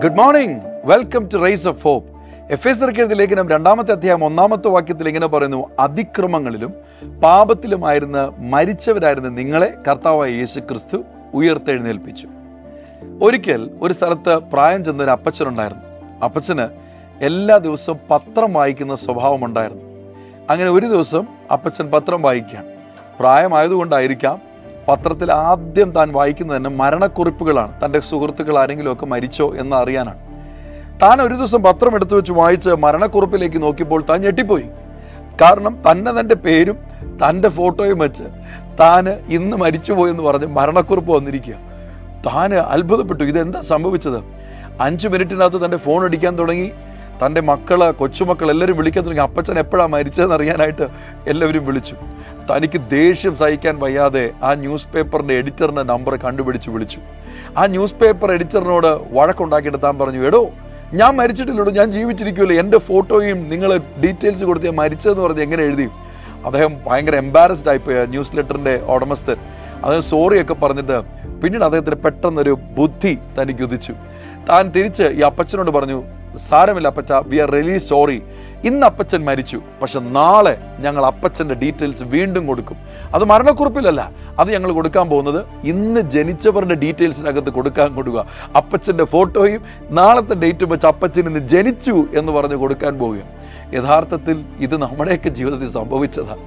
good morning welcome to rise of hope F S എഴുതിയ ലേഖനം രണ്ടാമത്തെ അധ്യായം ഒന്നാമത്തെ വാക്യത്തിൽ ഇങ്ങനെ പറയുന്നു അതിക്രമങ്ങളിലും പാപത്തിലുമായിരുന്ന മരിച്ചവരായിരുന്ന നിങ്ങളെ കർത്താവായ യേശു ക്രിസ്തു ഉയർത്തെഴുന്നേൽപ്പിച്ചു ഒരിക്കൽ ഒരു സ്ഥലത്ത് പ്രായം ചെന്ന ഒരു അപ്പച്ചനുണ്ടായിരുന്നു അപ്പച്ചന് എല്ലാ ദിവസവും പത്രം വായിക്കുന്ന സ്വഭാവമുണ്ടായിരുന്നു അങ്ങനെ ഒരു ദിവസം അപ്പച്ചൻ പത്രം വായിക്കുകയാണ് പ്രായമായതുകൊണ്ടായിരിക്കാം പത്രത്തിൽ ആദ്യം താൻ വായിക്കുന്നത് തന്നെ മരണക്കുറിപ്പുകളാണ് തൻ്റെ സുഹൃത്തുക്കൾ ആരെങ്കിലുമൊക്കെ മരിച്ചോ എന്ന് അറിയാനാണ് താൻ ഒരു ദിവസം പത്രം എടുത്തു വെച്ച് വായിച്ച് മരണക്കുറിപ്പിലേക്ക് നോക്കിയപ്പോൾ താൻ ഞെട്ടിപ്പോയി കാരണം തന്നെ തൻ്റെ പേരും തൻ്റെ ഫോട്ടോയും വെച്ച് താൻ ഇന്ന് മരിച്ചുപോയി എന്ന് പറഞ്ഞ് മരണക്കുറിപ്പ് വന്നിരിക്കുക താൻ അത്ഭുതപ്പെട്ടു ഇതെന്താ സംഭവിച്ചത് അഞ്ച് മിനിറ്റിനകത്ത് തൻ്റെ ഫോൺ അടിക്കാൻ തുടങ്ങി തൻ്റെ മക്കള് കൊച്ചുമക്കൾ എല്ലാവരും വിളിക്കാൻ തുടങ്ങി അപ്പച്ചൻ എപ്പോഴാണ് മരിച്ചതെന്ന് അറിയാനായിട്ട് എല്ലാവരും വിളിച്ചു തനിക്ക് ദേഷ്യം സഹിക്കാൻ വയ്യാതെ ആ ന്യൂസ് പേപ്പറിൻ്റെ എഡിറ്ററിൻ്റെ നമ്പർ കണ്ടുപിടിച്ച് വിളിച്ചു ആ ന്യൂസ് പേപ്പർ എഡിറ്ററിനോട് വഴക്കുണ്ടാക്കിയിട്ട് താൻ പറഞ്ഞു എടോ ഞാൻ മരിച്ചിട്ടില്ലടോ ഞാൻ ജീവിച്ചിരിക്കുമല്ലോ എൻ്റെ ഫോട്ടോയും നിങ്ങൾ ഡീറ്റെയിൽസ് കൊടുത്ത് ഞാൻ മരിച്ചതെന്ന് പറഞ്ഞ് എങ്ങനെ എഴുതി അദ്ദേഹം ഭയങ്കര എംബാരസ്ഡ് ആയിപ്പോയി ആ ന്യൂസ് ലെറ്ററിൻ്റെ ഉടമസ്ഥൻ അദ്ദേഹം സോറിയൊക്കെ പറഞ്ഞിട്ട് പിന്നീട് അദ്ദേഹത്തിന് പെട്ടെന്നൊരു ബുദ്ധി തനിക്ക് ഉദിച്ചു താൻ തിരിച്ച് ഈ അപ്പച്ചനോട് പറഞ്ഞു സാരമില്ല അപ്പച്ച വി ആർ റിയലി സോറി ഇന്ന് അപ്പച്ചൻ മരിച്ചു പക്ഷെ നാളെ ഞങ്ങൾ അപ്പച്ചൻ്റെ ഡീറ്റെയിൽസ് വീണ്ടും കൊടുക്കും അത് മരണക്കുറിപ്പിലല്ല അത് ഞങ്ങൾ കൊടുക്കാൻ പോകുന്നത് ഇന്ന് ജനിച്ചവരുടെ ഡീറ്റെയിൽസിനകത്ത് കൊടുക്കാൻ കൊടുക്കുക അപ്പച്ചൻ്റെ ഫോട്ടോയും നാളത്തെ ഡേറ്റും വെച്ച് അപ്പച്ചൻ ഇന്ന് ജനിച്ചു എന്ന് പറഞ്ഞ് കൊടുക്കാൻ പോവുകയാണ് യഥാർത്ഥത്തിൽ ഇത് നമ്മുടെയൊക്കെ ജീവിതത്തിൽ സംഭവിച്ചതാണ്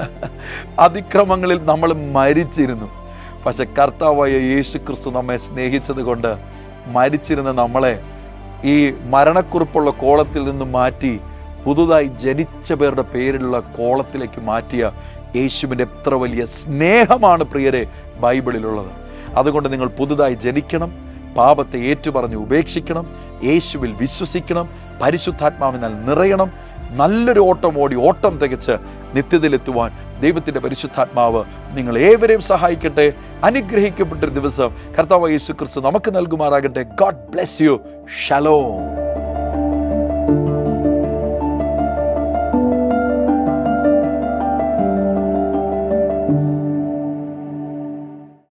അതിക്രമങ്ങളിൽ നമ്മൾ മരിച്ചിരുന്നു പക്ഷെ കർത്താവായ യേശു ക്രിസ്തു നമ്മെ സ്നേഹിച്ചത് കൊണ്ട് മരിച്ചിരുന്ന നമ്മളെ ഈ മരണക്കുറിപ്പുള്ള കോളത്തിൽ നിന്ന് മാറ്റി പുതുതായി ജനിച്ച പേരുടെ പേരിലുള്ള കോളത്തിലേക്ക് മാറ്റിയ യേശുവിൻ്റെ എത്ര വലിയ സ്നേഹമാണ് പ്രിയരെ ബൈബിളിലുള്ളത് അതുകൊണ്ട് നിങ്ങൾ പുതുതായി ജനിക്കണം പാപത്തെ ഏറ്റുപറഞ്ഞ് ഉപേക്ഷിക്കണം യേശുവിൽ വിശ്വസിക്കണം പരിശുദ്ധാത്മാവിനാൽ നിറയണം നല്ലൊരു ഓട്ടം ഓടി ഓട്ടം തികച്ച് നിത്യതയിലെത്തുവാൻ ദൈവത്തിൻ്റെ പരിശുദ്ധാത്മാവ് നിങ്ങൾ ഏവരെയും സഹായിക്കട്ടെ അനുഗ്രഹിക്കപ്പെട്ടൊരു ദിവസം കർത്താവ് യേശു ക്രിസ്തു നമുക്ക് നൽകുമാറാകട്ടെ ഗോഡ് ബ്ലെസ് യു ഷലോ